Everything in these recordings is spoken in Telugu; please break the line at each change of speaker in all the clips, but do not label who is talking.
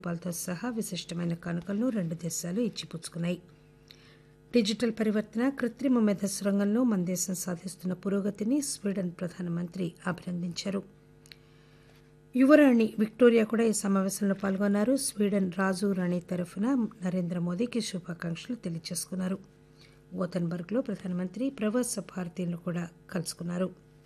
రూపాయలతో సహా విశిష్టమైన కానుకలను రెండు దేశాలు ఇచ్చిపుచ్చుకున్నాయి డిజిటల్ పరివర్తన కృత్రిమ మేధస్సు రంగంలో మన దేశం సాధిస్తున్న పురోగతిని స్వీడన్ ప్రధానమంత్రి అభినందించారు యువరాణి విక్టోరియా కూడా ఈ సమావేశంలో పాల్గొన్నారు స్వీడన్ రాజు రాణి తరఫున నరేంద్ర మోదీకి శుభాకాంక్షలు తెలియజేసుకున్నారు గోతన్బర్గ్లో ప్రధానమంత్రి ప్రవాస భారతీయులను కూడా కలుసుకున్నారు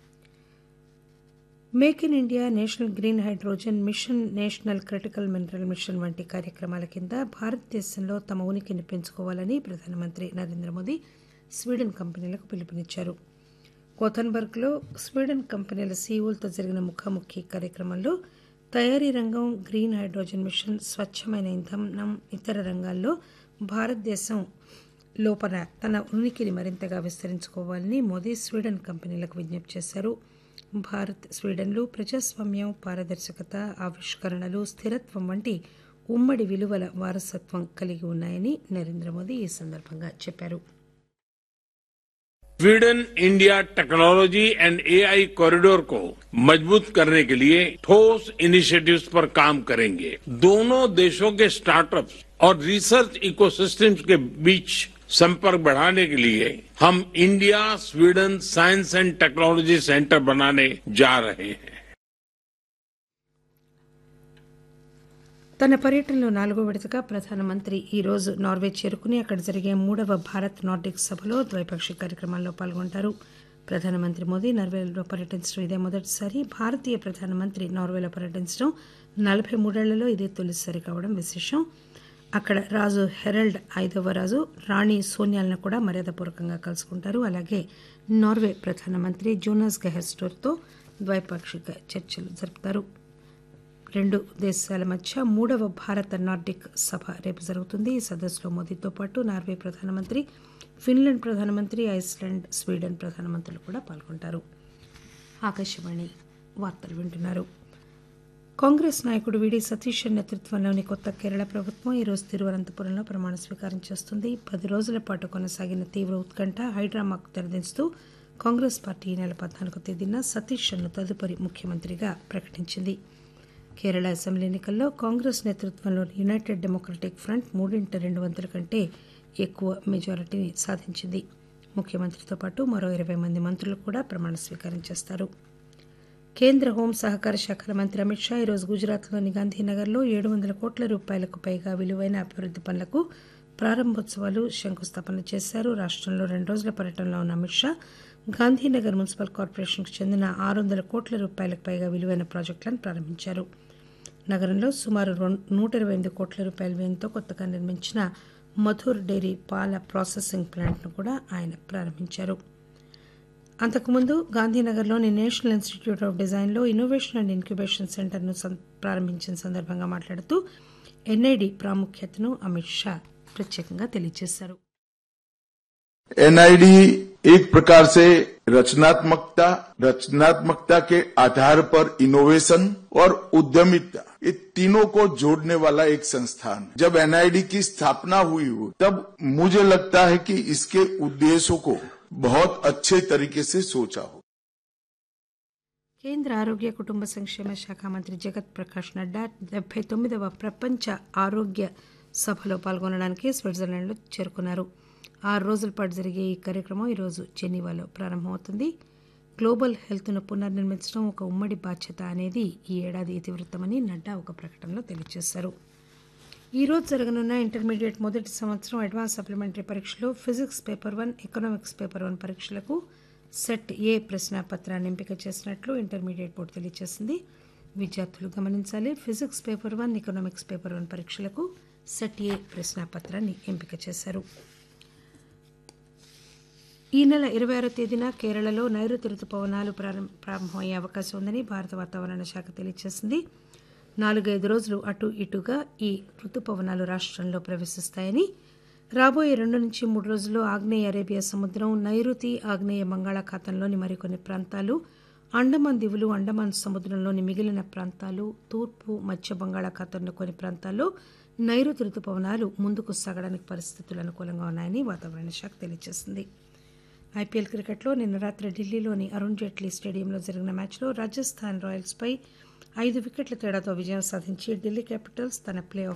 make in India national green hydrogen mission national critical mineral mission వంటి కార్యక్రమాల కింద భారతదేశంలో తమ ఉనికిని పెంచుకోవాలని ప్రధానమంత్రి నరేంద్ర మోదీ స్వీడన్ కంపెనీలకు పిలుపునిచ్చారు గోతన్బర్గ్లో స్వీడన్ కంపెనీల సీఈఓలతో జరిగిన ముఖాముఖి కార్యక్రమంలో తయారీ రంగం గ్రీన్ హైడ్రోజన్ మిషన్ స్వచ్ఛమైన ఇంధనం ఇతర రంగాల్లో భారతదేశం లోపల తన ఉనికిని మరింతగా విస్తరించుకోవాలని మోదీ స్వీడన్ కంపెనీలకు విజ్ఞప్తి చేశారు భారత్ స్వీడన్లు ప్రజాస్వామ్యం పారదర్శకత ఆవిష్కరణలు స్థిరత్వం వంటి ఉమ్మడి విలువల వారసత్వం కలిగి ఉన్నాయని నరేంద్ర మోదీ ఈ సందర్భంగా చెప్పారు
Sweden India technology and AI corridor को मजबूत करने के लिए ठोस इनिशिएटिव्स पर काम करेंगे दोनों देशों के स्टार्टअप्स और रिसर्च इकोसिस्टम्स के बीच संपर्क बढ़ाने के लिए हम India Sweden science and technology centre बनाने जा रहे हैं
తన పర్యటనలో నాలుగో విడతగా ప్రధానమంత్రి ఈ రోజు నార్వే చేరుకుని అక్కడ జరిగే మూడవ భారత్ నార్డిక్ సభలో ద్వైపాక్షిక కార్యక్రమాల్లో పాల్గొంటారు ప్రధానమంత్రి మోదీ నార్వేలో పర్యటించడం ఇదే మొదటిసారి భారతీయ ప్రధానమంత్రి నార్వేలో పర్యటించడం నలభై మూడేళ్లలో ఇదే తొలిసారి కావడం విశేషం అక్కడ రాజు హెరల్డ్ ఐదవ రాజు రాణి సోనియాలను కూడా మర్యాదపూర్వకంగా కలుసుకుంటారు అలాగే నార్వే ప్రధానమంత్రి జోనాస్ గెహెస్టోర్తో ద్వైపాక్షిక చర్చలు జరుపుతారు రెండు దేశాల మధ్య మూడవ భారత నార్డిక్ సభ రేపు జరుగుతుంది ఈ సదస్సులో మోదీతో పాటు నార్వే ప్రధానమంత్రి ఫిన్లాండ్ ప్రధానమంత్రి ఐస్లాండ్ స్వీడన్ ప్రధానమంత్రులు కూడా పాల్గొంటారు ఆకాశవాణి వార్తలు వింటున్నారు కాంగ్రెస్ నాయకుడు విడి సతీష్ నేతృత్వంలోని కొత్త కేరళ ప్రభుత్వం ఈరోజు తిరువనంతపురంలో ప్రమాణ స్వీకారం చేస్తుంది పది రోజుల పాటు కొనసాగిన తీవ్ర ఉత్కంఠ హైడ్రామాకు తెరదించుతూ కాంగ్రెస్ పార్టీ ఈ నెల పద్నాలుగో తేదీన సతీష్ను తదుపరి ముఖ్యమంత్రిగా ప్రకటించింది కేరళ అసెంబ్లీ ఎన్నికల్లో కాంగ్రెస్ నేతృత్వంలోని యునైటెడ్ డెమోక్రటిక్ ఫ్రంట్ మూడింట రెండు వంతుల కంటే ఎక్కువ మెజారిటీని సాధించింది ముఖ్యమంత్రితో పాటు మరో ఇరవై మంది మంత్రులు కూడా ప్రమాణ స్వీకారం చేస్తారు కేంద్ర హోం సహకార శాఖల మంత్రి అమిత్ షా ఈరోజు గుజరాత్లోని గాంధీనగర్లో ఏడు వందల కోట్ల రూపాయలకు పైగా విలువైన అభివృద్ది పనులకు ప్రారంభోత్సవాలు శంకుస్థాపన చేశారు రాష్టంలో రెండు రోజుల పర్యటనలో ఉన్న అమిత్ షా గాంధీనగర్ మున్సిపల్ కార్పొరేషన్కు చెందిన ఆరు వందల కోట్ల రూపాయలకు పైగా విలువైన ప్రాజెక్టులను ప్రారంభించారు నగరంలో సుమారు నూట ఇరవై ఎనిమిది కోట్ల రూపాయల వ్యయంతో కొత్తగా నిర్మించిన మధుర్ డైరీ పాల ప్రాసెసింగ్ ప్లాంట్ను కూడా ఆయన ప్రారంభించారు అంతకుముందు గాంధీనగర్లోని నేషనల్ ఇన్స్టిట్యూట్ ఆఫ్ డిజైన్లో ఇన్నోవేషన్ అండ్ ఇంక్యుబేషన్ సెంటర్ను ప్రారంభించిన సందర్భంగా మాట్లాడుతూ ఎన్ఐడి ప్రాముఖ్యతను అమిత్ షా ప్రత్యేకంగా తెలియజేశారు
एनआईडी एक प्रकार से रचनात्मकता रचनात्मकता के आधार पर इनोवेशन और उद्यमिता ये तीनों को जोड़ने वाला एक संस्थान है जब एनआईडी की स्थापना हुई हो तब मुझे लगता है कि इसके उद्देश्यों को बहुत अच्छे तरीके से सोचा हो
కేంద్ర ఆరోగ్య కుటుంబ సంక్షేమ శాఖ మంత్రి జగత్ ప్రకాష్ నడ్డా డెబ్బై తొమ్మిదవ ప్రపంచ ఆరోగ్య సభలో పాల్గొనడానికి స్విట్జర్లాండ్లో చేరుకున్నారు ఆరు రోజుల పాటు జరిగే ఈ కార్యక్రమం ఈరోజు జెనీవాలో ప్రారంభమవుతుంది గ్లోబల్ హెల్త్ను పునర్నిర్మించడం ఒక ఉమ్మడి బాధ్యత అనేది ఈ ఏడాది ఇతివృత్తమని నడ్డా ఒక ప్రకటనలో తెలియజేశారు ఈ రోజు జరగనున్న ఇంటర్మీడియట్ మొదటి సంవత్సరం అడ్వాన్స్ సప్లిమెంటరీ పరీక్షలో physics paper one economics paper one పరీక్షలకు సెట్ ఏ ప్రశ్నాపత్రాన్ని ఎంపిక చేసినట్లు ఇంటర్మీడియట్ బోర్డు తెలియజేసింది విద్యార్థులు గమనించాలి physics paper one economics paper one పరీక్షలకు సెట్ ఏ ప్రశ్నాపత్రాన్ని ఎంపిక చేశారు ఈ నెల ఇరవై ఆరో తేదీన కేరళలో నైరుతి రుతుపవనాలు ప్రారంభమయ్యే అవకాశం ఉందని భారత వాతావరణ శాఖ తెలియజేసింది నాలుగైదు రోజులు అటు ఇటుగా ఈ రుతుపవనాలు రాష్టంలో ప్రవేశిస్తాయని రాబోయే రెండు నుంచి మూడు రోజుల్లో ఆగ్నేయ అరేబియా సముద్రం నైరుతి ఆగ్నేయ బంగాళాఖాతంలోని మరికొన్ని ప్రాంతాలు అండమాన్ దివులు అండమాన్ సముద్రంలోని మిగిలిన ప్రాంతాలు తూర్పు మధ్య బంగాళాఖాతంలో కొన్ని ప్రాంతాల్లో నైరుతి రుతుపవనాలు ముందుకు సాగడానికి పరిస్థితులు అనుకూలంగా ఉన్నాయని వాతావరణ శాఖ తెలియజేసింది ఐపీఎల్ క్రికెట్లో నిన్న రాత్రి ఢిల్లీలోని అరుణ్ జైట్లీ స్టేడియంలో జరిగిన మ్యాచ్లో రాజస్థాన్ రాయల్స్పై ఐదు వికెట్ల తేడాతో విజయం సాధించి ఢిల్లీ క్యాపిటల్స్ తన ప్లే